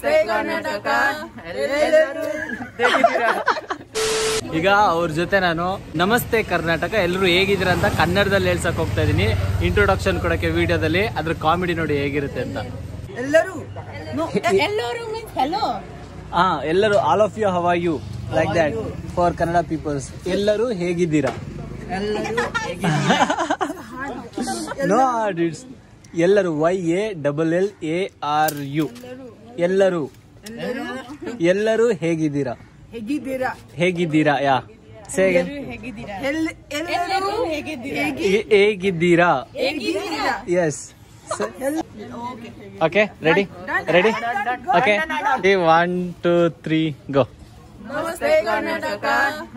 ಈಗ ಅವ್ರ ಜೊತೆ ನಾನು ನಮಸ್ತೆ ಕರ್ನಾಟಕ ಎಲ್ಲರೂ ಹೇಗಿದ್ದೀರಾ ಅಂತ ಕನ್ನಡದಲ್ಲಿ ಹೇಳ್ಸಕ್ ಹೋಗ್ತಾ ಇದೀನಿ ಇಂಟ್ರೊಡಕ್ಷನ್ ಕೊಡಕ್ಕೆ ವಿಡಿಯೋದಲ್ಲಿ ಅದ್ರ ಕಾಮಿಡಿ ನೋಡಿ ಹೇಗಿರುತ್ತೆ ಅಂತ ಎಲ್ಲರೂ ಎಲ್ಲರೂ ಮೀನ್ಸ್ ಹೆಲೋ ಹಾ ಎಲ್ಲರೂ all of you have you like that for Kannada peoples ಎಲ್ಲರೂ ಹೇಗಿದ್ದೀರಾ ನೋ ಇಟ್ಸ್ ಎಲ್ಲರೂ Y A double L A R U ಎಲ್ಲರೂ ಎಲ್ಲರೂ ಹೇಗಿದ್ದೀರಾ ಹೇಗಿದ್ದೀರಾ ಹೇಗಿದ್ದೀರಾ ಯಾ ಸೇಗೆ ಹೇಗಿದ್ದೀರಾ ಎಲ್- ಎಲ್ಲರೂ ಹೇಗಿದ್ದೀರಾ ಹೇಗಿದ್ದೀರಾ ಹೇಗಿದ್ದೀರಾ yes okay ready ready okay one two three go ನಮಸ್ತೆ ಕರ್ನಾಟಕ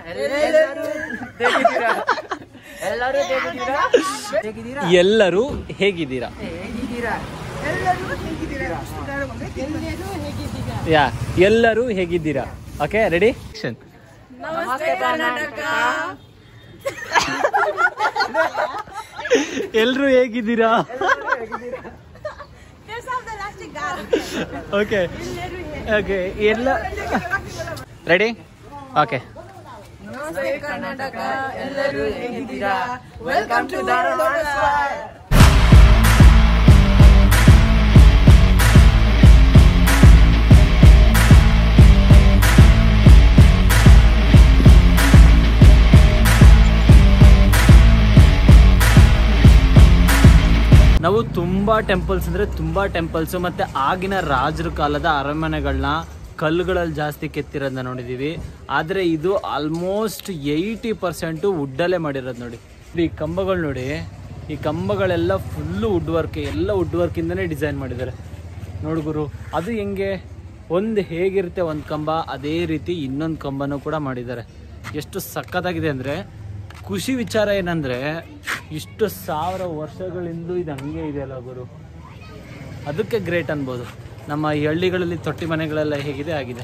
ಎಲ್ಲರೂ ಹೇಗಿದ್ದೀರಾ ಹೇಗಿದ್ದೀರಾ ಎಲ್ಲರೂ ಹೇಗಿದ್ದೀರಾ ಎಲ್ಲರೂ ಹೇಗಿದ್ದೀರಾ ಯಾ ಎಲ್ಲರೂ ಹೇಗಿದ್ದೀರಾ ಓಕೆ ರೆಡಿ ನಮಸ್ತೆ ಕರ್ನಾಟಕ ಎಲ್ಲರೂ ಹೇಗಿದ್ದೀರಾ ಓಕೆ ಓಕೆ ಎಲ್ಲ ರೆಡಿ ಓಕೆ ನಮಸ್ತೆ ಕರ್ನಾಟಕ ಎಲ್ಲರೂ ಹೇಗಿದ್ದೀರಾ ವೆಲ್ಕಮ್ ಟು ಧಾರವಾಡ ನಾವು ತುಂಬಾ ಟೆಂಪಲ್ಸ್ ಅಂದ್ರೆ ತುಂಬಾ ಟೆಂಪಲ್ಸ್ ಮತ್ತೆ ಆಗಿನ ರಾಜರ ಕಾಲದ ಅರಮನೆಗಳನ್ನ ಕಲ್ಲುಗಳಲ್ಲಿ ಜಾಸ್ತಿ ಕೆತ್ತಿರೋದನ್ನ ನೋಡಿದೀವಿ ಆದ್ರೆ ಇದು ಆಲ್ಮೋಸ್ಟ್ ಏಯ್ಟಿ ಪರ್ಸೆಂಟು ವುಡ್ಡಲ್ಲೇ ಮಾಡಿರೋದು ನೋಡಿ ಈ ಕಂಬಗಳು ನೋಡಿ ಈ ಕಂಬಗಳೆಲ್ಲ ಫುಲ್ಲು ವುಡ್ ವರ್ಕ್ ಎಲ್ಲ ವುಡ್ ವರ್ಕ್ ಇಂದನೇ ಡಿಸೈನ್ ಮಾಡಿದ್ದಾರೆ ನೋಡು ಗುರು ಅದು ಹೆಂಗೆ ಒಂದು ಹೇಗಿರುತ್ತೆ ಒಂದು ಕಂಬ ಅದೇ ರೀತಿ ಇನ್ನೊಂದು ಕಂಬನೂ ಕೂಡ ಮಾಡಿದ್ದಾರೆ ಎಷ್ಟು ಸಖತ್ತಾಗಿದೆ ಅಂದರೆ ಖುಷಿ ವಿಚಾರ ಏನಂದರೆ ಇಷ್ಟು ಸಾವಿರ ವರ್ಷಗಳಿಂದ ಇದು ಹಂಗೆ ಇದೆಯಲ್ಲ ಗುರು ಅದಕ್ಕೆ ಗ್ರೇಟ್ ಅನ್ಬೋದು ನಮ್ಮ ಈ ಹಳ್ಳಿಗಳಲ್ಲಿ ತೊಟ್ಟಿ ಮನೆಗಳೆಲ್ಲ ಹೇಗಿದೆ ಆಗಿದೆ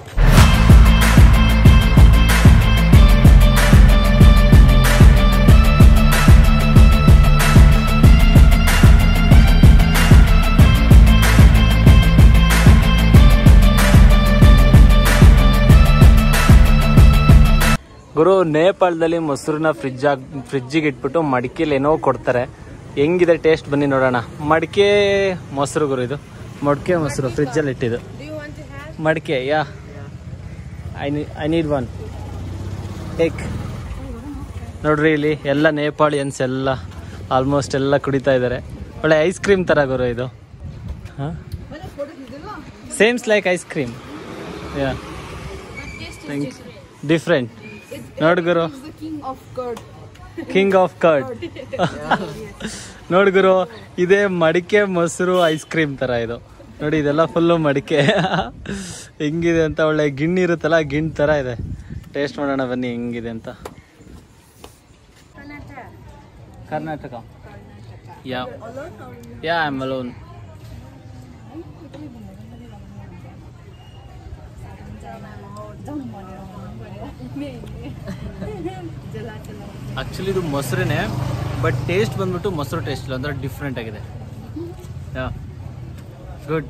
ಗುರು ನೇಪಾಳದಲ್ಲಿ ಮೊಸರನ್ನ ಫ್ರಿಜ್ ಆಗ್ ಫ್ರಿಜ್ಜಿಗೆ ಇಟ್ಬಿಟ್ಟು ಮಡಿಕೆಲಿ ಏನೋ ಕೊಡ್ತಾರೆ ಹೆಂಗಿದೆ ಟೇಸ್ಟ್ ಬನ್ನಿ ನೋಡೋಣ ಮಡಿಕೆ ಮೊಸರು ಗುರು ಇದು ಮಡಿಕೆ ಮೊಸರು ಫ್ರಿಜ್ಜಲ್ಲಿ ಇಟ್ಟಿದ್ದು ಮಡಿಕೆ ಯಾ ಐ ನೀ ಐ ನೀಡ್ ಒನ್ ಟೇಕ್ ನೋಡ್ರಿ ಇಲ್ಲಿ ಎಲ್ಲ ನೇಪಾಳಿಯನ್ಸ್ ಎಲ್ಲ ಆಲ್ಮೋಸ್ಟ್ ಎಲ್ಲ ಕುಡಿತಾ ಇದ್ದಾರೆ ಒಳ್ಳೆ ಐಸ್ ಕ್ರೀಮ್ ಥರ ಗುರು ಇದು ಹಾಂ sames like ice cream yeah different ನೋಡ್ ಗುರು ಕಿಂಗ್ ಆಫ್ ಕರ್ಡ್ ನೋಡ್ ಗುರು ಇದೇ ಮಡಿಕೆ ಮೊಸರು ಐಸ್ ಕ್ರೀಮ್ ತರ ಇದು ನೋಡಿ ಇದೆಲ್ಲ ಫುಲ್ಲು ಮಡಿಕೆ ಹೆಂಗಿದೆ ಅಂತ ಒಳ್ಳೆ ಗಿಣ್ಣು ಇರುತ್ತಲ್ಲ ಗಿಣ್ ತರ ಇದೆ ಟೇಸ್ಟ್ ಮಾಡೋಣ ಬನ್ನಿ ಹೆಂಗಿದೆ ಅಂತ Karnataka yeah yeah I am alone actually ಇದು ಮೊಸರೇನೆ ಬಟ್ ಟೇಸ್ಟ್ ಬಂದ್ಬಿಟ್ಟು ಮೊಸರು ಟೇಸ್ಟ್ ಇಲ್ಲ ಅಂದ್ರೆ ಡಿಫ್ರೆಂಟ್ ಆಗಿದೆ ಯಾ ಗುಡ್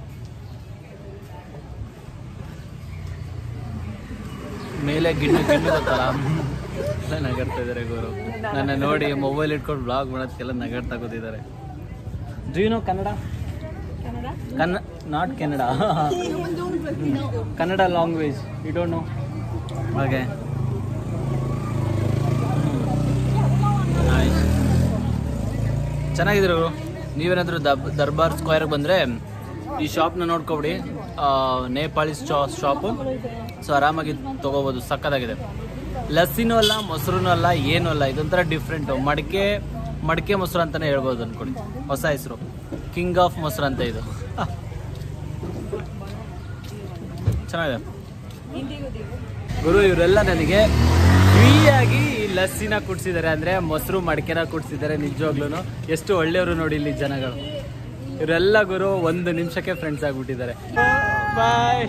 ಮೇಲೆ ಗಿಣ್ಣು ಗಿಣ್ಣು ಗೊತ್ತಲ್ಲ ಎಲ್ಲ ನಗರ್ತಾ ಇದ್ದಾರೆ ಗುರು ನನ್ನ ನೋಡಿ ಮೊಬೈಲ್ ಇಟ್ಕೊಂಡು ಬ್ಲಾಗ್ ಮಾಡೋದಕ್ಕೆಲ್ಲ ನಗರ್ತಾ ಕೂತಿದ್ದಾರೆ ಡು ಯು ನೋ ಕನ್ನಡ ಕನ್ನ not Kannada Kannada language you don't know ಹಾಗೆ Nice. ಚೆನ್ನಾಗಿದ್ರು ನೀವೇನಾದರೂ ದಬ್ ದರ್ಬಾರ್ ಸ್ಕ್ವೇರ್ಗೆ ಬಂದರೆ ಈ ಶಾಪ್ನ ನೋಡ್ಕೊಬಿಡಿ ನೇಪಾಳಿ ಶಾ ಶಾಪು ಸೊ ಆರಾಮಾಗಿ ತೊಗೋಬೋದು ಸಕ್ಕತ್ತಾಗಿದೆ ಲಸ್ಸಿನೂ ಅಲ್ಲ ಮೊಸರು ಅಲ್ಲ ಏನೂ ಅಲ್ಲ ಇದೊಂಥರ ಡಿಫ್ರೆಂಟು ಮಡಿಕೆ ಮಡಿಕೆ ಮೊಸರು ಅಂತಲೇ ಹೇಳ್ಬೋದು ಅಂದ್ಕೊಳ್ಳಿ ಹೊಸ ಹೆಸರು ಕಿಂಗ್ ಆಫ್ ಮೊಸರು ಅಂತ ಇದು ಚೆನ್ನಾಗಿದೆ ಗುರು ಇವರೆಲ್ಲ ನನಗೆ ಫ್ರೀಯಾಗಿ ಈ ಲಸ್ಸಿನ ಕುಡ್ಸಿದ್ದಾರೆ ಅಂದ್ರೆ ಮೊಸರು ಮಡಿಕೆನ ಕುಡ್ಸಿದ್ದಾರೆ ನಿಜವಾಗ್ಲೂ ಎಷ್ಟು ಒಳ್ಳೆಯವರು ನೋಡಿ ಇಲ್ಲಿ ಜನಗಳು ಇವರೆಲ್ಲ ಗುರು ಒಂದು ನಿಮಿಷಕ್ಕೆ ಫ್ರೆಂಡ್ಸ್ ಆಗ್ಬಿಟ್ಟಿದ್ದಾರೆ ಬಾಯ್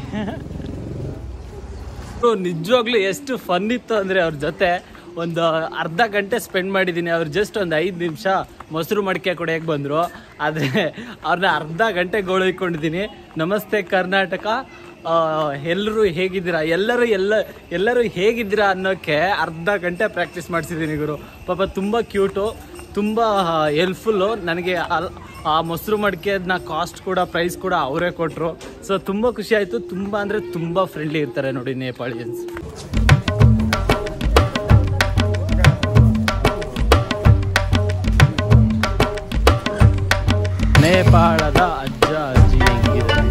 ನಿಜವಾಗ್ಲೂ ಎಷ್ಟು ಫನ್ ಇತ್ತು ಅಂದ್ರೆ ಅವ್ರ ಜೊತೆ ಒಂದು ಅರ್ಧ ಗಂಟೆ ಸ್ಪೆಂಡ್ ಮಾಡಿದ್ದೀನಿ ಅವ್ರು ಜಸ್ಟ್ ಒಂದು ಐದು ನಿಮಿಷ ಮೊಸರು ಮಡಿಕೆ ಕೊಡೋಕೆ ಬಂದರು ಆದರೆ ಅವ್ರನ್ನ ಅರ್ಧ ಗಂಟೆ ಗೋಳೈಕೊಂಡಿದ್ದೀನಿ ನಮಸ್ತೆ ಕರ್ನಾಟಕ ಎಲ್ಲರೂ ಹೇಗಿದ್ದೀರಾ ಎಲ್ಲರೂ ಎಲ್ಲ ಎಲ್ಲರೂ ಹೇಗಿದ್ದೀರಾ ಅನ್ನೋಕ್ಕೆ ಅರ್ಧ ಗಂಟೆ ಪ್ರಾಕ್ಟೀಸ್ ಮಾಡಿಸಿದ್ದೀನಿ ಗುರು ಪಾಪ ತುಂಬ ಕ್ಯೂಟು ತುಂಬ ಹೆಲ್ಪ್ಫುಲ್ಲು ನನಗೆ ಅಲ್- ಆ ಮೊಸರು ಮಡಿಕೆನ ಕಾಸ್ಟ್ ಕೂಡ ಪ್ರೈಸ್ ಕೂಡ ಅವರೇ ಕೊಟ್ಟರು ಸೊ ತುಂಬ ಖುಷಿ ಆಯಿತು ತುಂಬ ಅಂದರೆ ತುಂಬ ಫ್ರೆಂಡ್ಲಿ ಇರ್ತಾರೆ ನೋಡಿ ನೇಪಾಳಿಯನ್ಸ್ ನೇಪಾಳದ ಅಜ್ಜ ಅಜ್ಜಿ ಹೆಂಗಿದ್ದಾರೆ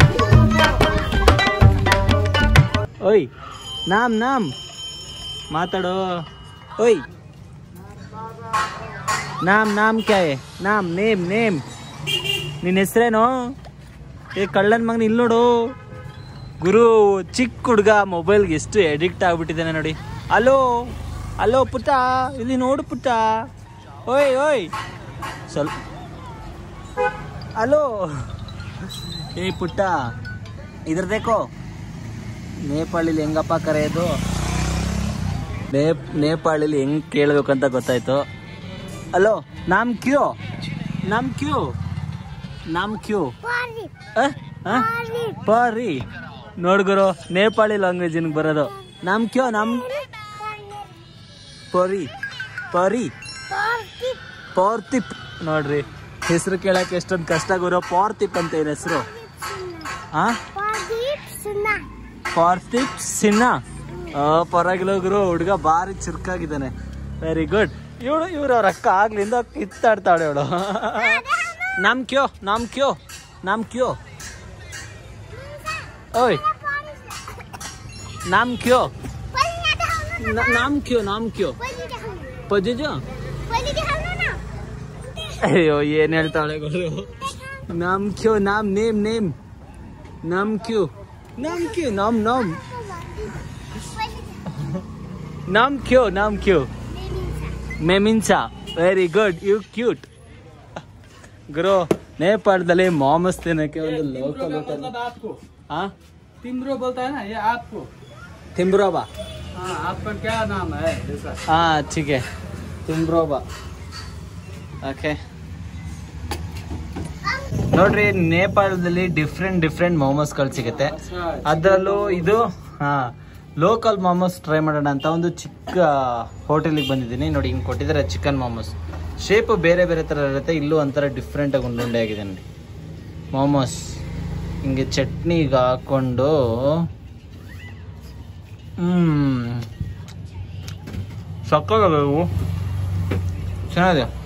ಓಯ್ ನಾಮ್ ನಾಮ್ ಮಾತಾಡೋ ಓಯ್ ನಾಮ್ ನಾಮ್ ಕ್ಯಾ ಹೇ? ನಾಮ್ ನೇಮ್ ನೇಮ್ ನಿನ್ನ ಹೆಸ್ರೇನು ಏ ಕಳ್ಳನ್ ಮಗನ ಇಲ್ಲಿ ನೋಡು ಗುರು ಚಿಕ್ಕ ಹುಡುಗ ಮೊಬೈಲ್ಗೆ ಎಷ್ಟು ಎಡಿಕ್ಟ್ ಆಗ್ಬಿಟ್ಟಿದ್ದಾನೆ ನೋಡಿ ಅಲೋ ಅಲೋ ಪುಟ್ಟ ಇಲ್ಲಿ ನೋಡು ಪುಟ್ಟ ಓಯ್ ಓಯ್ ಸ್ವಲ್ಪ ಅಲೋ ಏ ಪುಟ್ಟ ಇದ್ರ ದೇಕೋ ನೇಪಾಳಿಲಿ ಹೆಂಗಪ್ಪ ಕರೆಯೋದು ನೇ ನೇಪಾಳಿಲಿ ಹೆಂಗ್ ಕೇಳ್ಬೇಕಂತ ಗೊತ್ತಾಯ್ತು ಅಲೋ ನಾಮ್ ಕ್ಯೂ ನಾಮ್ ಕ್ಯೂ ನಾಮ್ ಕ್ಯೂ ಪಾರಿ ನೋಡ್ಗುರು ನೇಪಾಳಿ ಲ್ಯಾಂಗ್ವೇಜ್ ಬರೋದು ನಮ್ ಕ್ಯೋ ನಮ್ ಪರಿ ಪರಿ ಪೌರ್ತಿಪ್ ನೋಡ್ರಿ ಹೆಸರು ಕೇಳಕ್ಕೆ ಎಷ್ಟೊಂದು ಕಷ್ಟ ಗುರು ಪೌರ್ತಿಪ್ ಅಂತ ಏನ್ ಹೆಸರು ಹಾ ಪಾರ್ತಿಪ್ ಸಿನ್ನ ಆ ಪರವಾಗಿಲ್ಲ ಗುರು ಹುಡುಗ ಭಾರಿ ಚುರುಕಾಗಿದ್ದಾನೆ ವೆರಿ ಗುಡ್ ಇವಳು ಇವ್ರ ಅವ್ರ ಅಕ್ಕ ಆಗ್ಲಿಂದ ಕಿತ್ತಾಡ್ತಾಳೆ ಇವಳು ನಮ್ ಕ್ಯೋ ನಮ್ ಕ್ಯೋ ನಮ್ ಕ್ಯೋ ಓಯ್ ನಾಮ್ ಕ್ಯೋ ನ- ನಾಮ್ ಕ್ಯೋ ನಾಮ್ ಕ್ಯೋ ಪಜಿಜ ಅಯ್ಯೋ ಏನ್ ಹೇಳ್ತಾಳೆ ಗುರು ನಾಮ್ ಕ್ಯೋ ನಾಮ್ ನೇಮ್ ನೇಮ್ ನಾಮ್ ಕ್ಯೂ ನಾಮ್ ಕ್ಯೂ ನಾಮ್ ನಾಮ್ ನಾಮ್ ಕ್ಯೋ ನಾಮ್ ಕ್ಯೋ ಮೆಮಿನ್ಸಾ ವೆರಿ ಗುಡ್ ಯು ಕ್ಯೂಟ್ ಗುರು ನೇಪಾಳದಲ್ಲಿ ಮಾಮಸ್ ತಿನ್ನಕ್ಕೆ ಒಂದು ಲೋಕಲ್ आपको ಹಾ तिम्रो बोलता है ना ये आपको ತಿಂಬ್ರೋಬಾ हाँ आपका क्या नाम है ऐसा ಹಾ ಚಿಕೆ ತಿಂಬ್ರೋಬಾ ಓಕೆ ನೋಡ್ರಿ ನೇಪಾಳದಲ್ಲಿ ಡಿಫ್ರೆಂಟ್ ಡಿಫ್ರೆಂಟ್ ಮೊಮೋಸ್ಗಳು ಸಿಗುತ್ತೆ ಅದರಲ್ಲೂ ಇದು ಹಾ ಲೋಕಲ್ ಮೊಮೋಸ್ ಟ್ರೈ ಮಾಡೋಣ ಅಂತ ಒಂದು ಚಿಕ್ಕ ಹೋಟೆಲಿಗೆ ಬಂದಿದ್ದೀನಿ ನೋಡಿ ಹಿಂಗೆ ಕೊಟ್ಟಿದ್ದಾರೆ ಚಿಕನ್ ಮೊಮೋಸ್ ಶೇಪ್ ಬೇರೆ ಬೇರೆ ಥರ ಇರುತ್ತೆ ಇಲ್ಲೂ ಒಂಥರ ಡಿಫ್ರೆಂಟ್ ಆಗಿ ಉಂಡುಂಡೆ ಆಗಿದೆ ನೋಡಿ ಮೊಮೋಸ್ ಹಿಂಗೆ ಚಟ್ನಿಗೆ ಹಾಕೊಂಡು ಹ್ಮ್ ಸಕ್ಕತ್ತಾಗವು ಚೆನ್ನಾಗಿದೆ